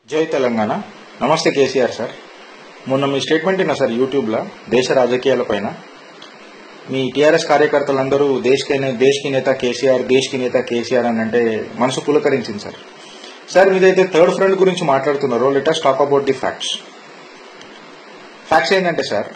జై తెలంగాణ నమస్తే కేసీఆర్ సార్ మొన్న మీ స్టేట్మెంట్ విన్నా సార్ యూట్యూబ్లో దేశ రాజకీయాలపైన మీ టీఆర్ఎస్ కార్యకర్తలందరూ దేశకి దేశకి నేత కేసీఆర్ దేశకి నేత కేసీఆర్ అని అంటే మనసు పులకరించింది సార్ సార్ మీదైతే థర్డ్ ఫ్రంట్ గురించి మాట్లాడుతున్నారో let us talk about the facts facts ఏంటంటే సార్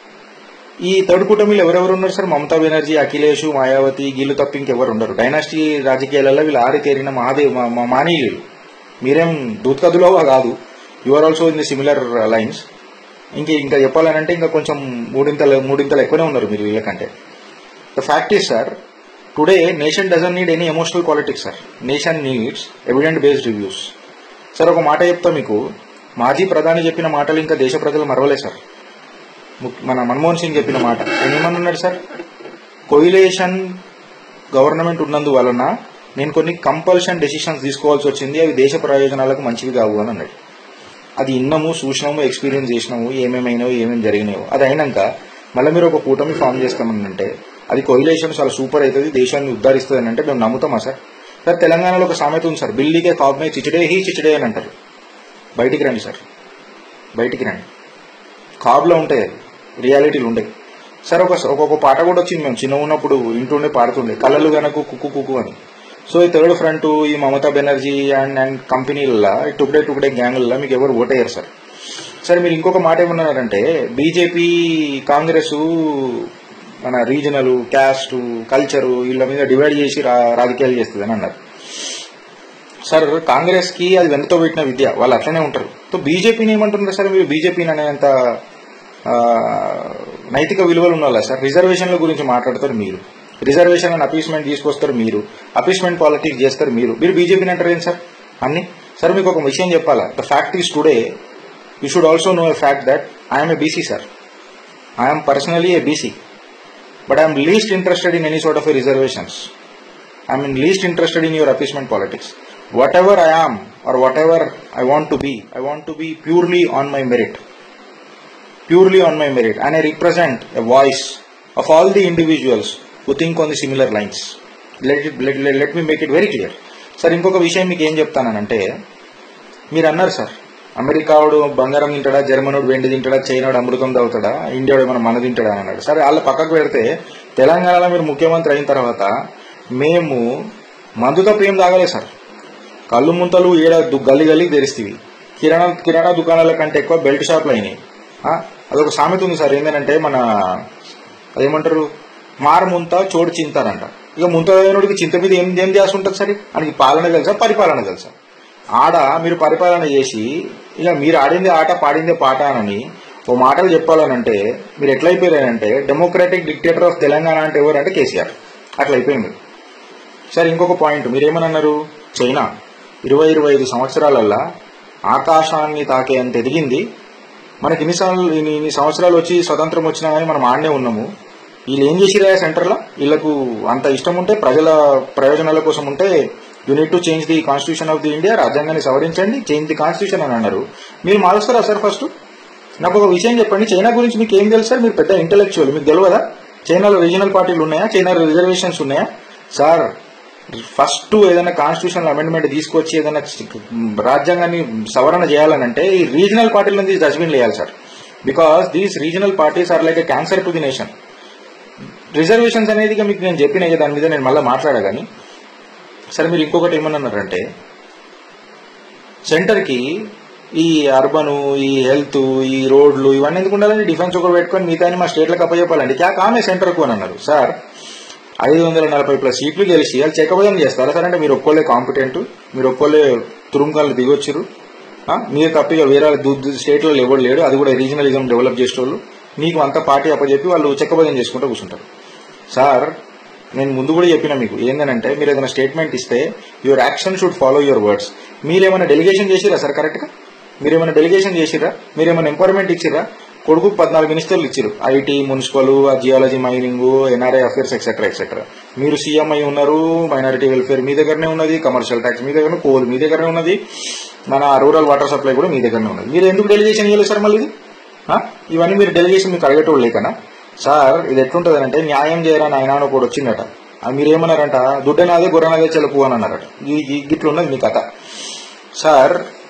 ఈ థర్డ్ కూటమిలో ఎవరెవరు ఉన్నారు సార్ మమతా బెనర్జీ అఖిలేష్ మాయావతి గీళ్ళు తప్ప ఇంకెవరు ఉండరు డైనాసిటీ రాజకీయాలలో వీళ్ళు ఆరితేరిన మహాదేవ్ మా- మా మానీయులు మీరేం దూత్కదులోవా కాదు you are also in the similar lines ఇంక ఇంకా చెప్పాలనంటే ఇంకా కొంచెం మూడింతలు మూడింతలు ఎక్కువనే ఉన్నారు మీరు వీళ్ళకంటే the fact is sir today nation doesn't need any emotional politics sir nation needs evident based reviews sir ఒక మాట చెప్తా మీకు మాజీ ప్రధాని చెప్పిన మాటలు ఇంకా దేశ ప్రజలు మరవలే సార్ ము- మన మన్మోహన్ సింగ్ చెప్పిన మాట ఆయన ఏమన్నాడు సార్ కొయిలేషన్ గవర్నమెంట్ ఉన్నందువలన నేను కొన్ని కంపల్షన్ డెసిషన్స్ తీసుకోవాల్సి వచ్చింది అవి దేశ ప్రయోజనాలకు మంచివి కావు అని అన్నాడు అది ఇన్నము చూసినాము ఎక్స్పీరియన్స్ చేసినాము ఏమేమైనావో ఏమేమి జరిగినాయో అది అయినాక మళ్ళీ మీరు ఒక కూటమి ఫామ్ చేస్తామని అంటే అది కొయిలేషన్ చాలా సూపర్ అవుతుంది దేశాన్ని ఉద్ధరిస్తుంది అని అంటే మేము నమ్ముతామా సార్ సార్ తెలంగాణలో ఒక సామెత ఉంది సార్ బిల్లీకే కాబ్మే చిచడే హీ చిచడే అని అంటారు బయటికి రండి సార్ బయటికి రండి కాబులో ఉంటాయి రియాలిటీలు ఉంటాయి సార్ ఒక ఒక్కొక్క పాట కూడా వచ్చింది మేము చిన్న ఉన్నప్పుడు ఇంటుండే పాడుతుండే కళ్ళలు గనకు కుక్కు కుక్కు అని సో ఈ థర్డ్ ఫ్రంట్ ఈ మమతా బెనర్జీ అండ్ అండ్ కంపెనీల టుకడే టుకడే గ్యాంగుల్లో మీకు ఎవరు ఓటయ్యారు సార్ సార్ మీరు ఇంకొక మాట ఏమన్నారంటే బీజేపీ కాంగ్రెస్ మన రీజనల్ క్యాస్ట్ కల్చరు వీళ్ళ మీద డివైడ్ చేసి రా- రాజకీయాలు చేస్తుంది అని అన్నారు సార్ కాంగ్రెస్ కి అది వెనుతో పెట్టిన విద్య వాళ్ళు అట్లనే ఉంటారు సో బీజేపీని ఏమంటున్నారు సార్ మీరు బీజేపీని అనేంత ఆ, నైతిక విలువలు ఉన్న వాళ్ళ సార్ రిజర్వేషన్ల గురించి మాట్లాడతారు మీరు రిజర్వేషన్ అని అపీస్మెంట్ తీసుకొస్తారు మీరు అపీస్మెంట్ పాలిటిక్స్ చేస్తారు మీరు మీరు బీజేపీని అంటారు ఏంటి సార్ అన్ని సార్ మీకు ఒక విషయం చెప్పాలా the fact is today you should also know a fact that I'm a BC sir I'm personally a BC but I'm least interested in any sort of reservations I am least interested in your appeasement politics. Whatever I am or whatever I want to be, I want to be purely on my merit. Purely on my merit. And I represent a voice of all the individuals who think on the similar lines. Let, it, let, let, let me make it very clear. Sir ఇంకొక విషయం మీకు ఏం చెప్తానంటే మీరు అన్నారు sir America వాడు బంగారం తింటాడా జర్మనోడు వెండి తింటాడా చైనాడు అమృతం తాగుతాడా ఇండియాడు మన మన తింటాడా అని అన్నాడు సరే వాళ్ళ పక్కకు పెడితే తెలంగాణలో మీరు ముఖ్యమంత్రి అయిన తర్వాత మేము మందు తప్ప ఏం తాగలేదు సార్ కళ్ళు ముంతలు ఏడ దు- గల్లి గల్లి తెరిస్తేవి కిరాణా కిరాణా దుకాణాల కంటే ఎక్కువ బెల్ట్ షాప్లు అయినాయి ఆ, అదొక సామెత ఉంది సార్ ఏంటంటే మన అదేమంటారు మార ముంత చోటు చింతారంట ఇక ముంత అయినోడికి చింత మీద ఏం ఏం చేసి ఉంటుంది సరే ఆయనకి పాలన తెలుసా పరిపాలన తెలుసా ఆడ మీరు పరిపాలన చేసి ఇక మీరు ఆడిందే ఆట పాడిందే పాట అని ఓ మాటలు చెప్పాలనంటే మీరు ఎట్లా అయిపోయారంటే డెమోక్రాటిక్ డిక్టేటర్ ఆఫ్ తెలంగాణ అంటే ఎవరు అంటే కేసీఆర్ అట్లా అయిపోయింది సార్ ఇంకొక పాయింట్ మీరేమన్నారు చైనా ఇరవై ఇరవై ఐదు సంవత్సరాలల్లా ఆకాశాన్ని తాకే అంత ఎదిగింది మనకి ఇన్ని సార్లు ఇన్ని ఇన్ని సంవత్సరాలు వచ్చి స్వతంత్రం వచ్చినా కానీ మనం ఆడనే ఉన్నాము వీళ్ళు ఏం చేసిరా సెంటర్లో వీళ్ళకు అంత ఇష్టం ఉంటే ప్రజల ప్రయోజనాల కోసం ఉంటే you need to change the constitution of the India రాజ్యాంగాన్ని సవరించండి చేంజ్ ది కాన్స్టిట్యూషన్ అని అన్నారు మీరు మారుస్తారా సార్ ఫస్ట్ నాకు ఒక విషయం చెప్పండి చైనా గురించి మీకు ఏం తెలుసు సార్ మీరు పెద్ద ఇంటలెక్చువల్ మీకు తెలియదా చైనాలో రీజనల్ పార్టీలు ఉన్నాయా చైనాలో రిజర్వేషన్స్ ఉన్నాయా సార్ ఫస్ట్ ఏదైనా కాన్స్టిట్యూషన్ అమెండ్మెంట్ తీసుకొచ్చి ఏదైనా రాజ్యాంగాన్ని సవరణ చేయాలనంటే ఈ రీజనల్ పార్టీల నుంచి డస్ట్బిన్ వేయాలి sir because these regional parties are like a cancer to the nation reservations అనేది ఇక మీకు నేను చెప్పిన ఇక దాని మీద నేను మళ్ళీ మాట్లాడా కానీ సరే మీరు ఇంకొకటి ఏమన్నారంటే సెంటర్కి ఈ అర్బన్ ఈ హెల్త్ ఈ రోడ్లు ఇవన్నీ ఎందుకు ఉండాలని డిఫెన్స్ ఒకటి పెట్టుకొని మిగతా మా స్టేట్లకు అప్పచెప్పాలండి క్యా కామే సెంటర్కు అని అన్నారు సార్ ఐదు వందల నలభై ప్లస్ సీట్లు గెలిచి వాళ్ళు చెక్కబోయం చేస్తారా సార్ అంటే మీరు ఒక్కోలే కాంపిటెంట్ మీరు ఒక్కోలే తురుంకాలు దిగొచ్చారు ఆ, మీరు తప్పిగా వేరే స్టేట్లో ఎవరు లేడు అది కూడా రీజనలిజం డెవలప్ చేసేటోళ్ళు నీకు అంత పార్టీ అప్పచెప్పి వాళ్ళు చెక్కబోయం చేసుకుంటూ కూర్చుంటారు సార్ నేను ముందు కూడా చెప్పిన మీకు ఏంటంటే మీరు ఏదైనా స్టేట్మెంట్ ఇస్తే your action should follow your words మీరేమైనా డెలిగేషన్ చేసిరా సార్ కరెక్ట్గా మీరేమైనా డెలిగేషన్ చేసిరా మీరేమైనా ఎంపవర్మెంట్ ఇచ్చిరా కొడుకు పద్నాలుగు మినిస్టర్లు ఇచ్చారు IT municipal geology mining NRI affairs etcetera etcetera మీరు సీఎం అయి ఉన్నారు మైనారిటీ వెల్ఫేర్ మీ దగ్గరనే ఉన్నది కమర్షియల్ ట్యాక్స్ మీ దగ్గర కోల్ మీ దగ్గరనే ఉన్నది మన రూరల్ వాటర్ సప్లై కూడా మీ దగ్గరనే ఉన్నది మీరు ఎందుకు డెలిగేషన్ ఇవ్వలేదు సార్ మళ్ళీ ఇది? ఆ? ఇవన్నీ మీరు డెలిగేషన్ మీకు అడిగేటోళ్ళు లేకనా సార్ ఇది ఎట్లుంటది అంటే న్యాయం చేయరా నాయన అని ఒకటి వచ్చిందట అది మీరు ఏమన్నారంట దుడ్డనాదే గొర్రెనాదే చెలుపు అని అన్నారట ఈ- ఈ- గిట్లున్నది మీ కథ సార్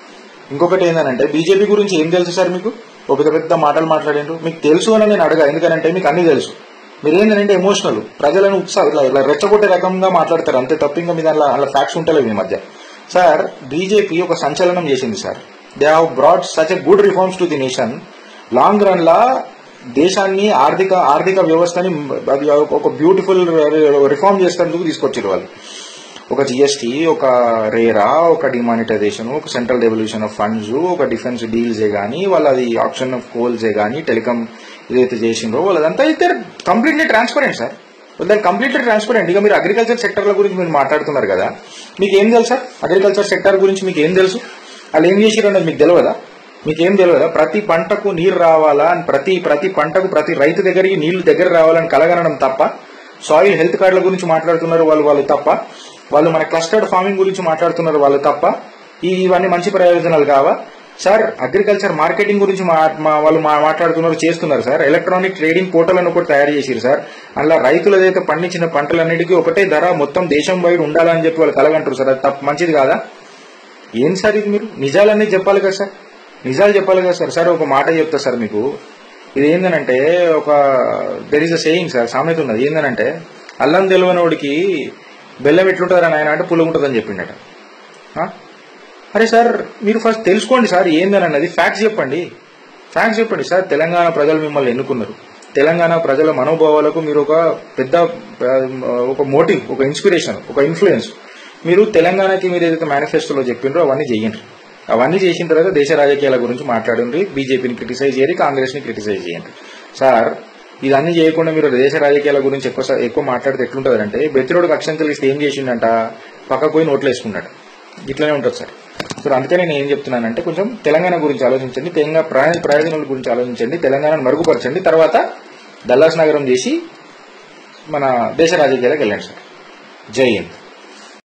ఇంకొకటి ఏంటంటే బీజేపీ గురించి ఏం తెలుసు సార్ మీకు ఒక పెద్ద పెద్ద మాటలు మాట్లాడారు మీకు తెలుసు అని నేను అడగా ఎందుకంటే మీకు అన్ని తెలుసు మీరు ఏంటంటే ఎమోషనల్ ప్రజలను ఉత్సాహ ఇట్లా ఇట్లా రెచ్చగొట్టే రకంగా మాట్లాడతారు అంతే తప్ప ఇంకా మీద అలా అలా ఫ్యాక్ట్స్ ఉంటలేవు ఈ మధ్య సార్ బీజేపీ ఒక సంచలనం చేసింది sir they have brought such a good reforms to the nation long run లా దేశాన్ని ఆర్థిక ఆర్థిక వ్యవస్థని అది ఒక బ్యూటిఫుల్ రిఫార్మ్ చేసేందుకు తీసుకొచ్చారు వాళ్ళు ఒక జిఎస్టీ ఒక రేరా ఒక డిమానిటైజేషన్ ఒక సెంట్రల్ డెవల్యూషన్ ఆఫ్ ఫండ్స్ ఒక డిఫెన్స్ డీల్సే కానీ వాళ్ళ అది ఆప్షన్ ఆఫ్ కోల్సే కానీ టెలికాం ఏదైతే చేసిండ్రో వాళ్ళదంతా అయితే కంప్లీట్లీ ట్రాన్స్పరెంట్ సార్ దాని కంప్లీట్లీ ట్రాన్స్పరెంట్ ఇక మీరు అగ్రికల్చర్ సెక్టర్ల గురించి మీరు మాట్లాడుతున్నారు కదా మీకు ఏం తెలుసు సార్ అగ్రికల్చర్ సెక్టర్ గురించి మీకు ఏం తెలుసు వాళ్ళు ఏం చేసిరు అనేది మీకు తెలియదా మీకేం తెలియదా ప్రతి పంటకు నీరు రావాలా అని ప్రతి ప్రతి పంటకు ప్రతి రైతు దగ్గరికి నీళ్లు దగ్గర రావాలని కలగనడం తప్ప సాయిల్ హెల్త్ కార్డుల గురించి మాట్లాడుతున్నారు వాళ్ళు వాళ్ళు తప్ప వాళ్ళు మన క్లస్టర్డ్ ఫార్మింగ్ గురించి మాట్లాడుతున్నారు వాళ్ళు తప్ప ఈ ఇవన్నీ మంచి ప్రయోజనాలు కావా సార్ అగ్రికల్చర్ మార్కెటింగ్ గురించి మా మా- వాళ్ళు మా- మాట్లాడుతున్నారు చేస్తున్నారు సార్ ఎలక్ట్రానిక్ ట్రేడింగ్ పోర్టల్ అని ఒకటి తయారు చేసిరు సార్ అలా రైతులు ఏదైతే పండించిన పంటలన్నిటికీ ఒకటే ధర మొత్తం దేశం వైడ్ ఉండాలని చెప్పి వాళ్ళు కలగంటారు సార్ అది తప్ప మంచిది కాదా ఏం సార్ ఇది మీరు నిజాలన్నీ చెప్పాలి కదా సార్ నిజాలు చెప్పాలి కదా సార్ సార్ ఒక మాట చెప్తా సార్ మీకు ఇది ఏందనంటే ఒక there is a saying sir సామెత ఉన్నది ఏందనంటే అల్లం తెలివనోడికి బెల్లం ఎట్లుంటుందని ఆయన అంటే పుల్ల ఉంటుందని చెప్పిండట ఆ? అరే సార్ మీరు ఫస్ట్ తెలుసుకోండి సార్ ఏందని అన్నది ఫ్యాక్ట్స్ చెప్పండి ఫ్యాక్ట్స్ చెప్పండి సార్ తెలంగాణ ప్రజలు మిమ్మల్ని ఎన్నుకున్నారు తెలంగాణ ప్రజల మనోభావాలకు మీరు ఒక పెద్ద ఆ, ఒక మోటివ్ ఒక ఇన్స్పిరేషన్ ఒక ఇన్ఫ్లుయెన్స్ మీరు తెలంగాణకి మీరు ఏదైతే మేనిఫెస్టోలో చెప్పిండ్రో అవన్నీ చేయండి అవన్నీ చేసిన తర్వాత దేశ రాజకీయాల గురించి మాట్లాడండి బీజేపీని క్రిటిసైజ్ చేయండి కాంగ్రెస్ ని క్రిటిసైజ్ చేయండి సార్ ఇదన్నీ చేయకుండా మీరు దేశ రాజకీయాల గురించి ఎక్కువ సా- ఎక్కువ మాట్లాడితే ఎట్లుంటుందంటే బెత్తిరోడికి అక్షంతలు ఇస్తే ఏం చేసిండంట పక్కకు పోయి నోట్లు వేసుకున్నాడు ఇట్లనే ఉంటుంది సార్ సో అందుకే నేను ఏం చెప్తున్నానంటే కొంచెం తెలంగాణ గురించి ఆలోచించండి తెలంగాణ ప్రయోజన ప్రయోజనాల గురించి ఆలోచించండి తెలంగాణను మరుగుపరచండి తర్వాత దల్లాస్ నగరం చేసి మన దేశ రాజకీయాలకు వెళ్ళండి సార్ జై హింద్